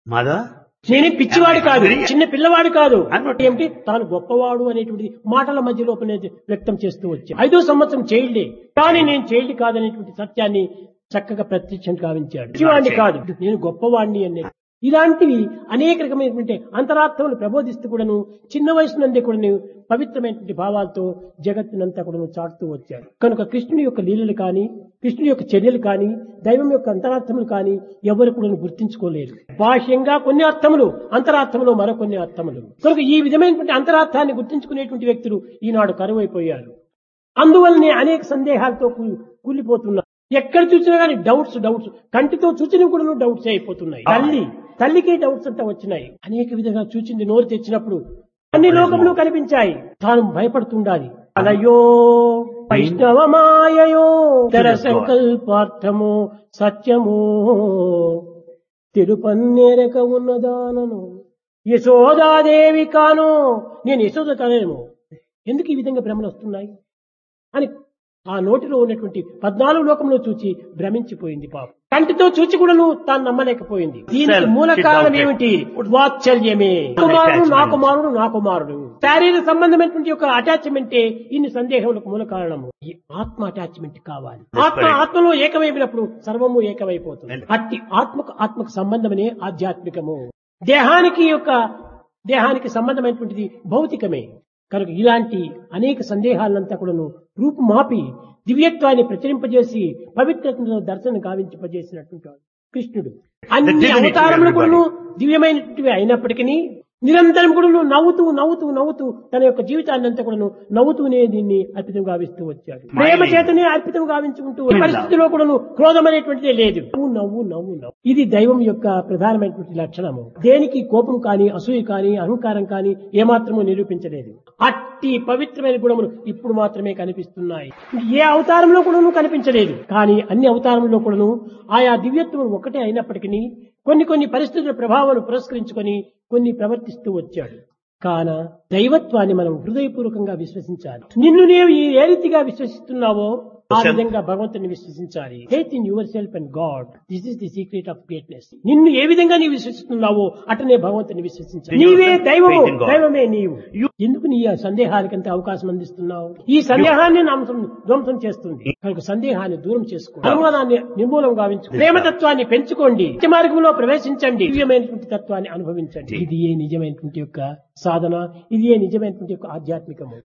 Mother, నేనే పిచ్చివాడు కాదు చిన్న పిల్లవాడు కాదు I'm not- ఏమిటి తాను గొప్పవాడు అనేటువంటిది మాటల మధ్య లోపలే వ్యక్తం చేస్తూ వచ్చాను ఐదో సంవత్సరం చైల్డే కానీ నేను చైల్డ్ కాదనేటువంటి సత్యాన్ని చక్కగా ప్రత్యక్షం కావించాడు పిచ్చివాడిని కాదు నేను గొప్పవాడిని అనే ఇలాంటివి అనేక రకమైనటువంటి అంతరార్థములు ప్రబోధిస్తూ కూడాను చిన్న వయసు నుండి కూడాను పవిత్రమైనటువంటి భావాలతో జగత్తునంతా కూడాను చాటుతూ వచ్చాడు కనుక కృష్ణుని యొక్క లీలలు కానీ కృష్ణుని యొక్క చర్యలు కానీ దైవం యొక్క అంతరార్థములు కానీ ఎవరు కూడా గుర్తించుకోలేరు బాహ్యంగా కొన్ని అర్థములు అంతరార్థములు మరికొన్ని అర్థములు కనుక ఈ విధమైనటువంటి అంతరార్థాన్ని గుర్తించుకునేటువంటి వ్యక్తులు ఈనాడు కరువైపోయారు అందువల్లనే అనేక సందేహాలతో కూ- కూలిపోతున్నారు ఎక్కడ చూసినా కానీ డౌట్స్ డౌట్స్ కంటితో చూసిన కూడా డౌట్స్ అయిపోతున్నాయి తల్లి తల్లికి డౌట్స్ అంతా వచ్చినాయి అనేక విధంగా చూచింది నోరు తెచ్చినప్పుడు అన్ని లోకములు కనిపించాయి తాను భయపడుతుండాలి అలయో వైష్ణవమాయయో తర సంకల్పార్థము సత్యము తిరుపన్నేరక ఉన్నదానను యశోదాదేవి కాను నేను యశోద కానేమో ఎందుకు ఈ విధంగా భ్రమలు వస్తున్నాయి అని ఆ నోటిలో ఉన్నటువంటి పద్నాలుగు లోకంలో చూచి భ్రమించిపోయింది పాపం కంటితో చూచి కూడాను తాను నమ్మలేకపోయింది దీనికి Self, మూల sit కారణం down, ఏమిటి వాత్సల్యమే కుమారుడు నా Attachment. కుమారుడు నా కుమారుడు శారీరక సంబంధమైనటువంటి యొక్క అటాచ్మెంటే ఇన్ని సందేహములకు మూల కారణము ఈ ఆత్మ అటాచ్మెంట్ కావాలి That's ఆత్మ correct. ఆత్మలో ఏకమైనప్పుడు సర్వము ఏకమైపోతుంది And- అట్టి ఆత్మకు ఆత్మకు సంబంధమనే ఆధ్యాత్మికము దేహానికి యొక్క దేహానికి సంబంధమైనటువంటిది భౌతికమే కనుక ఇలాంటి అనేక సందేహాలంతా కూడాను రూపుమాపి దివ్యత్వాన్ని ప్రచురింపజేసి పవిత్రతను దర్శనం గావించపజేసినటువంటి వాడు కృష్ణుడు అన్ని divinity అవతారములు of కూడాను దివ్యమైనటువంటివి అయినప్పటికీ నిరంతరం కూడా నవ్వుతూ నవ్వుతూ నవ్వుతూ తన యొక్క జీవితాన్ని అంతా కూడా నవ్వుతూనే దీన్ని అర్పితం గావిస్తూ వచ్చాడు ప్రేమ చేతనే అర్పితం గావించుకుంటూ ఈ పరిస్థితిలో కూడా క్రోధం అనేటువంటిదే లేదు నవ్వు నవ్వు నవ్వు నవ్వు ఇది దైవం యొక్క ప్రధానమైనటువంటి లక్షణము దేనికి కోపం కానీ అసూయ కానీ అహంకారం కానీ ఏమాత్రము నిరూపించలేదు అట్టి పవిత్రమైన గుణములు ఇప్పుడు మాత్రమే కనిపిస్తున్నాయి ఏ అవతారంలో కూడాను కనిపించలేదు కానీ అన్ని అవతారంలో కూడాను ఆయా దివ్యత్వం ఒకటే అయినప్పటికీ కొన్ని కొన్ని పరిస్థితుల ప్రభావాన్ని పురస్కరించుకొని కొన్ని ప్రవర్తిస్తూ వచ్చాడు కాన దైవత్వాన్ని మనం హృదయపూర్వకంగా విశ్వసించాలి నిన్ను నీవు ఈ ఏ రీతిగా విశ్వసిస్తున్నావో ఆ విధంగా భగవంతుని విశ్వసించాలి faith in yourself and God this is the secret of greatness నిన్ను ఏ విధంగా నీవు విశ్వసిస్తున్నావో అటనే భగవంతుని విశ్వసించాలి Then నీవే yourself, దైవము faith in God. దైవమే నీవు ఎందుకు నీ ఆ సందేహాలకంత అవకాశం అందిస్తున్నావు ఈ సందేహాన్ని నామసం ధ్వంసం చేస్తుంది కనుక సందేహాన్ని దూరం చేసుకో అనుమానాన్ని నిర్మూలం గావించు ప్రేమతత్వాన్ని పెంచుకోండి నిత్య మార్గంలో ప్రవేశించండి దివ్యమైనటువంటి తత్వాన్ని అనుభవించండి ఇది ఏ నిజమైనటువంటి యొక్క సాధన ఇది ఏ నిజమైనటువంటి యొక్క ఆధ్యాత్మికము